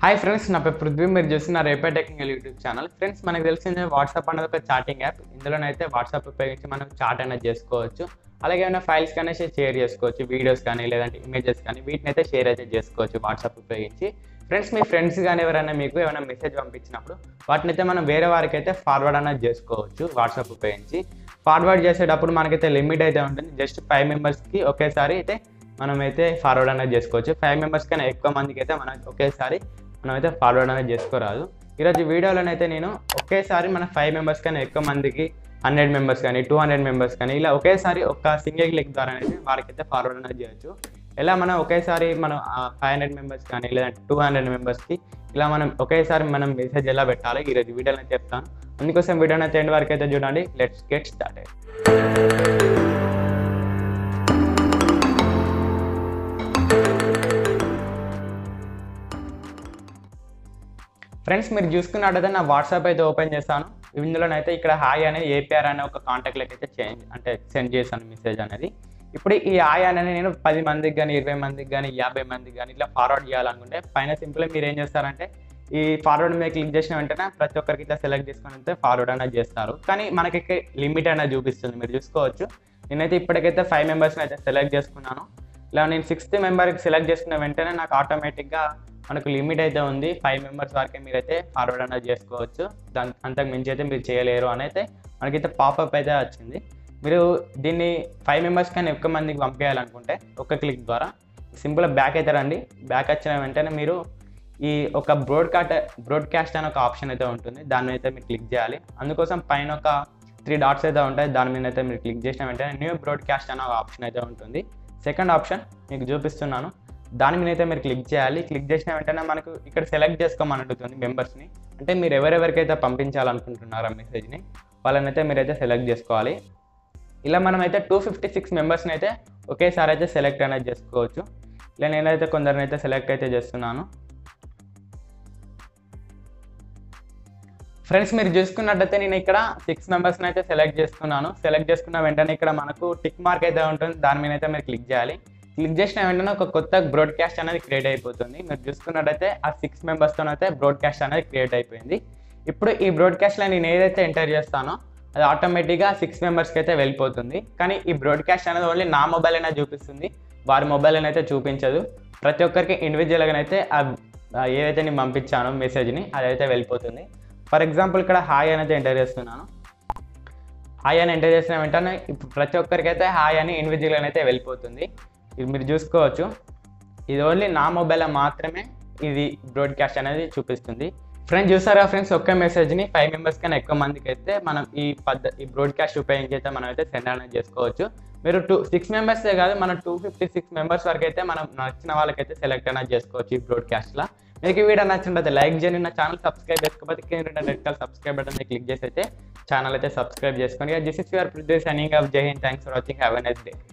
hi friends నా పేరు పృథ్వీ మీరు చూస్తున్న రేపే టెక్నికల్ యూట్యూబ్ ఛానల్ ఫ్రెండ్స్ మనకు తెలిసిందే వాట్సాప్ అనేది ఒక చాటింగ్ యాప్ ఇందులోనైతే వాట్సాప్ ఉపయోగించి మనం చాట్ అనేది చేసుకోవచ్చు అలాగే ఏమైనా ఫైల్స్ కానీ షేర్ చేసుకోవచ్చు వీడియోస్ కానీ లేదంటే ఇమేజెస్ కానీ వీటిని అయితే షేర్ అయితే చేసుకోవచ్చు వాట్సాప్ ఉపయోగించి ఫ్రెండ్స్ మీ ఫ్రెండ్స్ కానీ ఎవరైనా మీకు ఏమైనా మెసేజ్ పంపించినప్పుడు వాటిని అయితే మనం వేరే వారికి అయితే ఫార్వర్డ్ అనేది చేసుకోవచ్చు వాట్సాప్ ఉపయోగించి ఫార్వర్డ్ చేసేటప్పుడు మనకైతే లిమిట్ అయితే ఉంటుంది జస్ట్ ఫైవ్ మెంబర్స్కి ఒకేసారి అయితే మనమైతే ఫార్వర్డ్ అనేది చేసుకోవచ్చు ఫైవ్ మెంబర్స్ కన్నా ఎక్కువ మందికి అయితే మనం ఒకేసారి మనమైతే ఫార్వర్డ్ అనేది చేసుకోరాదు ఈరోజు వీడియోలోనైతే నేను ఒకేసారి మన ఫైవ్ మెంబర్స్ కన్నా ఎక్కువ మందికి హండ్రెడ్ మెంబర్స్ కానీ టూ హండ్రెడ్ మెంబర్స్ కానీ ఇలా ఒకేసారి ఒక సింగిల్ క్లిక్ ద్వారా అయితే వారికైతే ఫార్వర్డ్ అనేది చేయొచ్చు ఇలా మనం ఒకేసారి మనం ఫైవ్ హండ్రెడ్ మెంబర్స్ కానీ లేదంటే టూ హండ్రెడ్ మెంబర్స్కి ఇలా మనం ఒకేసారి మనం మెసేజ్ ఎలా పెట్టాలి ఈరోజు వీడియోలో అయితే చెప్తాను అందుకోసం వీడియోని అయితే ఎండ్ వరకు అయితే చూడండి లెట్స్ గెట్ స్టార్టెడ్ ఫ్రెండ్స్ మీరు చూసుకున్నట్టయితే నా వాట్సాప్ అయితే ఓపెన్ చేస్తాను ఇందులోనైతే ఇక్కడ హాయ్ అనేది ఏపీఆర్ అనే ఒక కాంటాక్ట్లోకి అయితే చేంజ్ అంటే సెండ్ చేశాను మెసేజ్ అనేది ఇప్పుడు ఈ హాయ్ అనేది నేను పది మందికి కానీ ఇరవై మందికి కానీ యాభై మందికి కానీ ఇట్లా ఫార్వర్డ్ చేయాలనుకుంటే పైన సింపుల్గా మీరు ఏం చేస్తారంటే ఈ ఫార్వర్డ్ మీద క్లిక్ చేసిన వెంటనే ప్రతి ఒక్కరికి ఇట్లా సెలెక్ట్ చేసుకొని అయితే ఫార్వర్డ్ అనేది చేస్తారు కానీ మనకి లిమిట్ అనేది చూపిస్తుంది మీరు చూసుకోవచ్చు నేనైతే ఇప్పటికైతే ఫైవ్ మెంబర్స్ని అయితే సెలెక్ట్ చేసుకున్నాను ఇలా నేను సిక్స్త్ మెంబర్కి సెలెక్ట్ చేసుకున్న వెంటనే నాకు ఆటోమేటిక్గా మనకు లిమిట్ అయితే ఉంది ఫైవ్ మెంబర్స్ వరకే మీరైతే ఫార్వర్డ్ అనేది చేసుకోవచ్చు దాని అంతకు మించి అయితే మీరు చేయలేరు అని అయితే మనకైతే పాపప్ అయితే వచ్చింది మీరు దీన్ని ఫైవ్ మెంబర్స్ కానీ ఎక్కువ మందికి పంపేయాలనుకుంటే ఒక క్లిక్ ద్వారా సింపుల్గా బ్యాక్ అయితే రండి బ్యాక్ వచ్చిన వెంటనే మీరు ఈ ఒక బ్రాడ్కాస్ట్ బ్రాడ్కాస్ట్ అనే ఒక ఆప్షన్ అయితే ఉంటుంది దాని మీద అయితే మీరు క్లిక్ చేయాలి అందుకోసం పైన ఒక త్రీ డాట్స్ అయితే ఉంటాయి దాని మీద అయితే మీరు క్లిక్ చేసిన వెంటనే న్యూ బ్రాడ్కాస్ట్ అనే ఒక ఆప్షన్ అయితే ఉంటుంది సెకండ్ ఆప్షన్ మీకు చూపిస్తున్నాను దాని మీద అయితే మీరు క్లిక్ చేయాలి క్లిక్ చేసిన వెంటనే మనకు ఇక్కడ సెలెక్ట్ చేసుకోమని అడుగుతుంది మెంబర్స్ని అంటే మీరు ఎవరెవరికైతే పంపించాలనుకుంటున్నారో ఆ మెసేజ్ని వాళ్ళని అయితే మీరైతే సెలెక్ట్ చేసుకోవాలి ఇలా మనం అయితే టూ ఫిఫ్టీ సిక్స్ మెంబర్స్ని అయితే ఒకేసారి అయితే సెలెక్ట్ అనేది చేసుకోవచ్చు ఇలా నేనైతే కొందరిని అయితే సెలెక్ట్ అయితే చేస్తున్నాను ఫ్రెండ్స్ మీరు చూసుకున్నట్టయితే నేను ఇక్కడ సిక్స్ మెంబర్స్ని అయితే సెలెక్ట్ చేసుకున్నాను సెలెక్ట్ చేసుకున్న వెంటనే ఇక్కడ మనకు టిక్ మార్క్ అయితే ఉంటుంది దాని మీద అయితే మీరు క్లిక్ చేయాలి క్లిక్ చేసిన వెంటనే ఒక కొత్త బ్రాడ్కాస్ట్ అనేది క్రియేట్ అయిపోతుంది మీరు చూసుకున్నట్టయితే ఆ సిక్స్ మెంబర్స్తో అయితే బ్రాడ్కాస్ట్ అనేది క్రియేట్ అయిపోయింది ఇప్పుడు ఈ బ్రాడ్కాస్ట్లో నేను ఏదైతే ఎంటర్ చేస్తానో అది ఆటోమేటిక్గా సిక్స్ మెంబర్స్కి అయితే వెళ్ళిపోతుంది కానీ ఈ బ్రాడ్కాస్ట్ అనేది ఓన్లీ నా మొబైల్ అయినా చూపిస్తుంది వారి మొబైల్ అయితే చూపించదు ప్రతి ఒక్కరికి ఇండివిజువల్గా అయితే ఆ ఏదైతే నేను పంపించానో మెసేజ్ని అదైతే వెళ్ళిపోతుంది ఫర్ ఎగ్జాంపుల్ ఇక్కడ హాయ్ అనేది ఎంటర్ చేస్తున్నాను హాయ్ అని ఎంటర్ చేసిన వెంటనే ఇప్పుడు ప్రతి ఒక్కరికి అయితే హాయ్ అని ఇండివిజువల్గా అయితే వెళ్ళిపోతుంది ఇది మీరు చూసుకోవచ్చు ఇది ఓన్లీ నా మొబైల్ మాత్రమే ఇది బ్రాడ్కాస్ట్ అనేది చూపిస్తుంది ఫ్రెండ్స్ చూసారా ఫ్రెండ్స్ ఒక్క మెసేజ్ని ఫైవ్ మెంబర్స్ కన్నా ఎక్కువ మందికి అయితే మనం ఈ పద్ధ ఈ బ్రాడ్కాస్ట్ ఉపయోగించి అయితే మనం అయితే సెండ్ అనేది చేసుకోవచ్చు మీరు టూ సిక్స్ మెంబర్సే కాదు మనం టూ ఫిఫ్టీ సిక్స్ మెంబర్స్ వరకు అయితే మనం నచ్చిన వాళ్ళకైతే సెలెక్ట్ అనేది చేసుకోవచ్చు ఈ బ్రాడ్కాస్ట్లో మీకు ఈ వీడియో నచ్చినట్లయితే లైక్ చేయండి నా ఛానల్ సబ్స్క్రైబ్ చేసుకోకపోతే కింద red colour subscribe button click చేసి అయితే ఛానల్ అయితే సబ్స్క్రైబ్ చేసుకోండి this is your producer signing off Jai Hind thanks for watching have a nice day